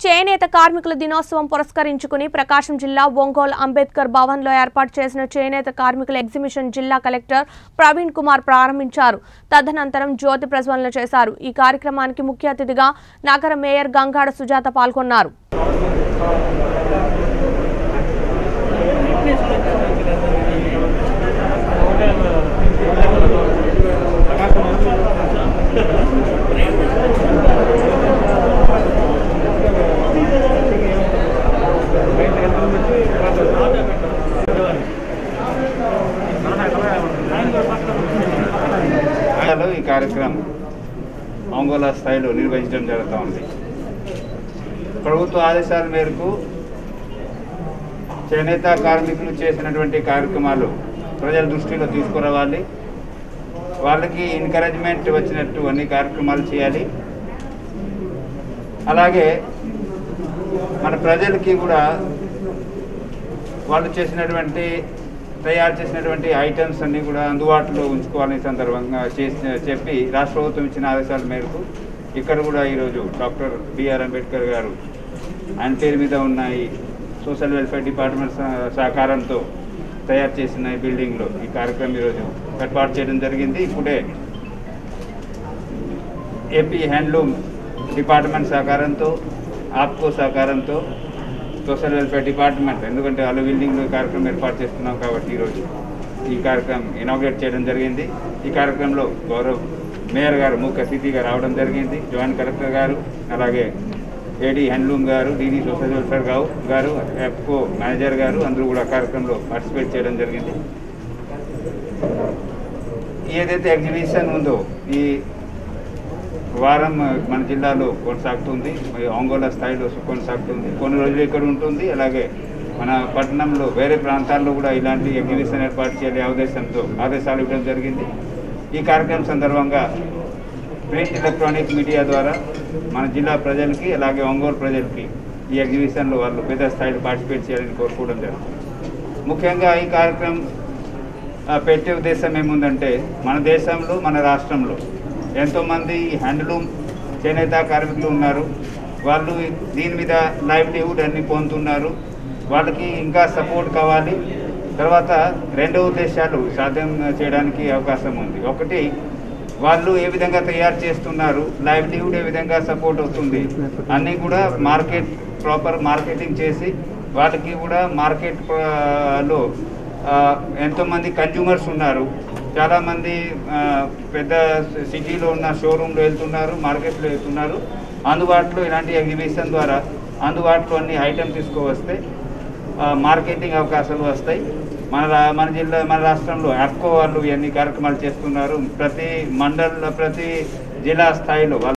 చేనేత కార్మికుల దినోత్సవం పురస్కరించుకుని ప్రకాశం జిల్లా ఒంగోలు అంబేద్కర్ భవన్లో ఏర్పాటు చేసిన చేనేత కార్మికుల ఎగ్జిబిషన్ జిల్లా కలెక్టర్ ప్రవీణ్ కుమార్ ప్రారంభించారు తదనంతరం జ్యోతి ప్రజ్వలన చేశారు ఈ కార్యక్రమానికి ముఖ్య అతిథిగా నగర మేయర్ గంగాడ సుజాత పాల్గొన్నారు లో ఈ కార్యక్రమం ఒంగోలు స్థాయిలో నిర్వహించడం జరుగుతూ ఉంది ప్రభుత్వ ఆదేశాల మేరకు చేనేత కార్మికులు చేసినటువంటి కార్యక్రమాలు ప్రజల దృష్టిలో తీసుకురావాలి వాళ్ళకి ఎంకరేజ్మెంట్ వచ్చినట్టు అన్ని కార్యక్రమాలు చేయాలి అలాగే మన ప్రజలకి కూడా వాళ్ళు చేసినటువంటి తయారు చేసినటువంటి ఐటమ్స్ అన్ని కూడా అందుబాటులో ఉంచుకోవాలని సందర్భంగా చేసి చెప్పి రాష్ట్ర ప్రభుత్వం ఇచ్చిన ఆదేశాల మేరకు ఇక్కడ కూడా ఈరోజు డాక్టర్ బిఆర్ అంబేద్కర్ గారు ఆయన పేరు మీద ఉన్న ఈ సోషల్ వెల్ఫేర్ డిపార్ట్మెంట్ సహ- సహకారంతో తయారు చేసిన ఈ బిల్డింగ్లో ఈ కార్యక్రమం ఈరోజు ఏర్పాటు చేయడం జరిగింది ఇప్పుడే ఏపీ హ్యాండ్లూమ్ డిపార్ట్మెంట్ సహకారంతో ఆప్కో సహకారంతో సోషల్ వెల్ఫేర్ డిపార్ట్మెంట్ ఎందుకంటే వాళ్ళు బిల్డింగ్ కార్యక్రమం ఏర్పాటు చేస్తున్నాం కాబట్టి ఈరోజు ఈ కార్యక్రమం ఇనాగ్రేట్ చేయడం జరిగింది ఈ కార్యక్రమంలో గౌరవ్ మేయర్ గారు ముఖ్య అతిథిగా రావడం జరిగింది జాయింట్ కలెక్టర్ గారు అలాగే ఏడీ హ్యాండ్లూమ్ గారు డీడీ సోషల్ వెల్ఫేర్ గారు గారు ఎఫ్కో మేనేజర్ గారు అందరూ కూడా కార్యక్రమంలో పార్టిసిపేట్ చేయడం జరిగింది ఏదైతే ఎగ్జిబిషన్ ఉందో ఈ వారం మన జిల్లాలో కొనసాగుతుంది మరి ఒంగోలు స్థాయిలో కొనసాగుతుంది కొన్ని రోజులు ఇక్కడ ఉంటుంది అలాగే మన పట్టణంలో వేరే ప్రాంతాల్లో కూడా ఇలాంటి ఎగ్జిబిషన్ ఏర్పాటు చేయాలి ఆదేశంతో ఆదేశాలు ఇవ్వడం జరిగింది ఈ కార్యక్రమం సందర్భంగా ప్రింట్ ఎలక్ట్రానిక్ మీడియా ద్వారా మన జిల్లా ప్రజలకి అలాగే ఒంగోలు ప్రజలకి ఈ ఎగ్జిబిషన్లో వాళ్ళు పెద్ద స్థాయిలో పార్టిసిపేట్ చేయాలని కోరుకోవడం జరుగుతుంది ముఖ్యంగా ఈ కార్యక్రమం ఆ, పెట్టే ఉద్దేశం ఏముందంటే మన దేశంలో మన రాష్ట్రంలో ఎంతోమంది హ్యాండ్లూమ్ చేనేత కార్మికులు ఉన్నారు వాళ్ళు దీని మీద లైవ్లీహుడ్ అన్ని పొందుతున్నారు వాళ్ళకి ఇంకా సపోర్ట్ కావాలి తర్వాత రెండో ఉద్దేశాలు సాధ్యం చేయడానికి అవకాశం ఉంది ఒకటి వాళ్ళు ఏ విధంగా తయారు చేస్తున్నారు లైవ్లీహుడ్ ఏ విధంగా సపోర్ట్ అవుతుంది అన్నీ కూడా మార్కెట్ ప్రాపర్ మార్కెటింగ్ చేసి వాళ్ళకి కూడా మార్కెట్ లో ఆ, ఎంతోమంది కన్జ్యూమర్స్ ఉన్నారు చాలామంది ఆ, పెద్ద సిటీలో ఉన్న షోరూంలో వెళ్తున్నారు మార్కెట్లో వెళ్తున్నారు అందుబాటులో ఇలాంటి ఎగ్జిబిషన్ ద్వారా అందుబాటులో అన్ని ఐటెం తీసుకువస్తే ఆ, మార్కెటింగ్ అవకాశాలు వస్తాయి మన రా- మన జిల్లా మన రాష్ట్రంలో అప్కో వాళ్ళు ఇవన్నీ కార్యక్రమాలు చేస్తున్నారు ప్రతి మండల్ ప్రతి జిల్లా స్థాయిలో వాళ్ళు